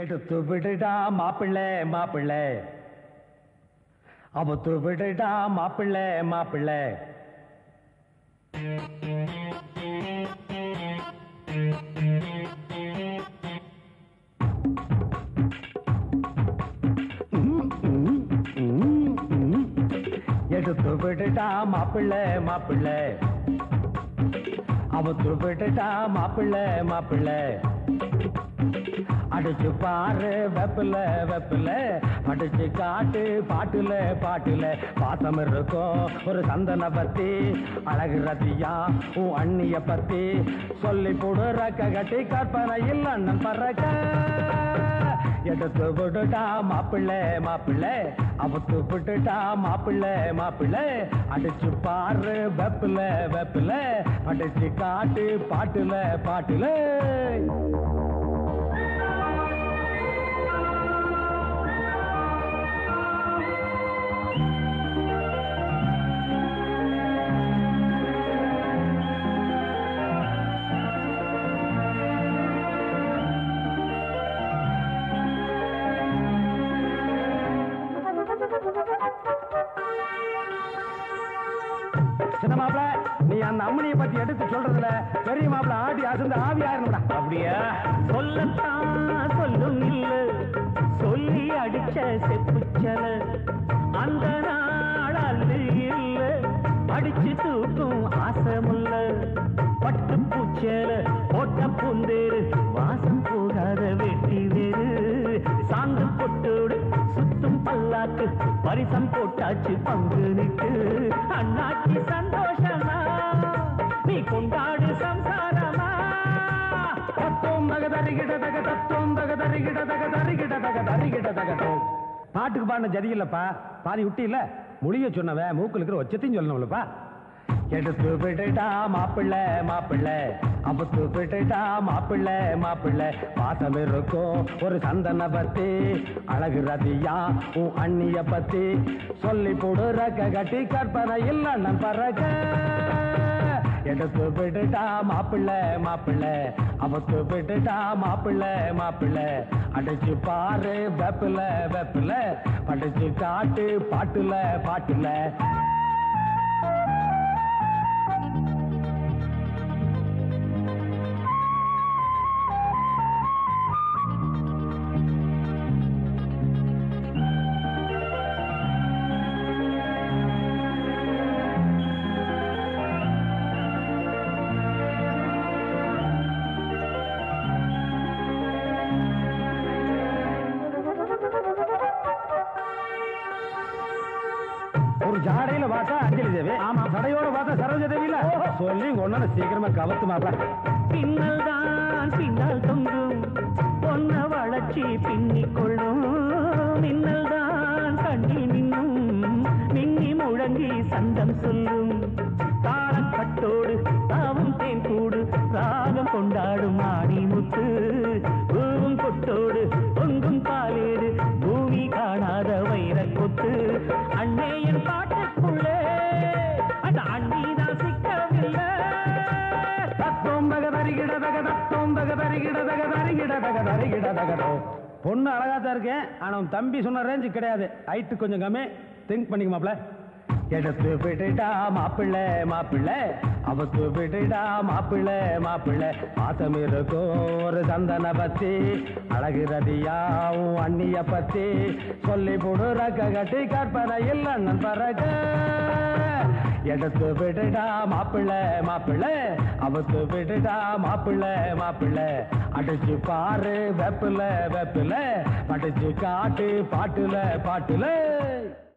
எடுத்து விடுடா மாப்பிள்ளை மாப்பிள்ளை அவுத்து விடுடா மாப்பிள்ளை மாப்பிள்ளை எடுத்து விடுடா மாப்பிள்ளை மாப்பிள்ளை அவுத்து விடுடா மாப்பிள்ளை மாப்பிள்ளை அடிச்சு பாரு வெப்பில வெப்பில அடிச்சு காட்டு பாட்டுல பாட்டுல பாசம் இருக்கும் ஒரு சந்தன பத்தி அழகு ரத்தியா உன் அண்ணிய பத்தி சொல்லி போடு ரக்க கட்டி கற்பனையில் அண்ணன் பறக்க எடுத்து விட்டுட்டா மாப்பிள்ளை மாப்பிள்ளை அவுத்து விட்டுட்டா மாப்பிள்ளை மாப்பிள்ளை அடிச்சு பாரு வெப்பில வெப்பில அடிச்சு காட்டு பாட்டுல பாட்டுல சின்ன மாப்பிள நீ அந்த அம்மனியை பத்தி எடுத்து சொல்றதுல பெரிய மாப்பிள ஆடி அசந்து ஆவி ஆயிருந்தா அப்படியா சொல்லத்தான் சொல்லும் இல்ல சொல்லி அடிச்ச செப்புச்சல அந்த நாள் அல்லு இல்ல அடிச்சு தூக்கும் ஆசமுல்ல பட்டு பூச்சல போட்ட பூந்தேரு வாசம் போகாத வெட்டி வேறு சாந்து பொட்டோடு சுத்தும் பல்லாக்கு பரிசம் போட்டாச்சு பங்கு நிட்டு அண்ணாச்சி சந்தோஷமா நீ கொண்டாடு சம்சாரமா தத்துவம் தக தரிகிட தக தத்துவம் தக தரிகிட தக தரிகிட தக தரிகிட தக பாட்டுக்கு பாடின ஜதி இல்லப்பா பாதி விட்டி இல்ல மொழிய சொன்னவ மூக்குல இருக்கிற ஒச்சத்தையும் சொல்லணும்லப்பா எடுத்து விட்டுட்டா மாப்பிள்ளை மாப்பிள்ளை அபத்து விட்டுட்டா மாப்பிள்ளை மாப்பிள்ளை பாசம் இருக்கும் ஒரு சந்தன பத்தி அழகு ரதியா உன் அண்ணிய பத்தி சொல்லி போடு ரக்க கட்டி கற்பனை இல்ல அண்ணன் பறக்க எடுத்து விட்டுட்டா மாப்பிள்ளை மாப்பிள்ளை அபத்து விட்டுட்டா மாப்பிள்ளை மாப்பிள்ளை அடிச்சு பாரு வெப்பில வெப்பில படிச்சு காட்டு பாட்டுல பாட்டுல ஒரு ஜாடையில பார்த்தா அஞ்சலி தேவி ஆமா சடையோட பார்த்தா சரோஜ தேவியில சொல்லி ஒன்னு சீக்கிரமா கவத்து மாப்பிள பின்னல் தான் பின்னால் தொங்கும் பொன்ன வளர்ச்சி பின்னிக் கொள்ளும் மின்னல் தான் கண்ணி நின்னும் மின்னி முழங்கி சந்தம் சொல்லும் தாளக்கட்டோடு தாவும் தேன் கூடு ராகம் கொண்டாடும் ஆடி முத்து பூவும் கொட்டோடு பொங்கும் பாலேடு பூமி காணாத வைரக் கொத்து அண்ணே என் பாட்டுக்குள்ளே அந்த அண்ணி தான் சிக்கவில்லை தத்துவம் தக தரிகிட தக தத்துவம் தக தரிகிட தக தரிகிட தக தரிகிட தகதோ பொண்ணு அழகா தான் இருக்கேன் ஆனா உன் தம்பி சொன்ன ரேஞ்சு கிடையாது ஹைட்டு கொஞ்சம் கம்மி திங்க் பண்ணிக்க மாப்ள எடுத்து விட்டுட்டா மாப்பிள்ளை மாப்பிள்ளை அவத்து விட்டுட்டா மாப்பிள்ளை மாப்பிள்ளை பாசம் இருக்கும் ஒரு சந்தன பத்தி அழகு ரதியா உன் அண்ணிய பத்தி சொல்லி போடு ரக்க கட்டி கற்பனை இல்ல அண்ணன் பறக்க எடுத்து விட்டுட்டா மாப்பிள்ளை மாப்பிள்ளை அவத்து விட்டுட்டா மாப்பிள்ளை மாப்பிள்ளை அடிச்சு பாரு வெப்பில வெப்பில அடிச்சு காட்டு பாட்டுல பாட்டுல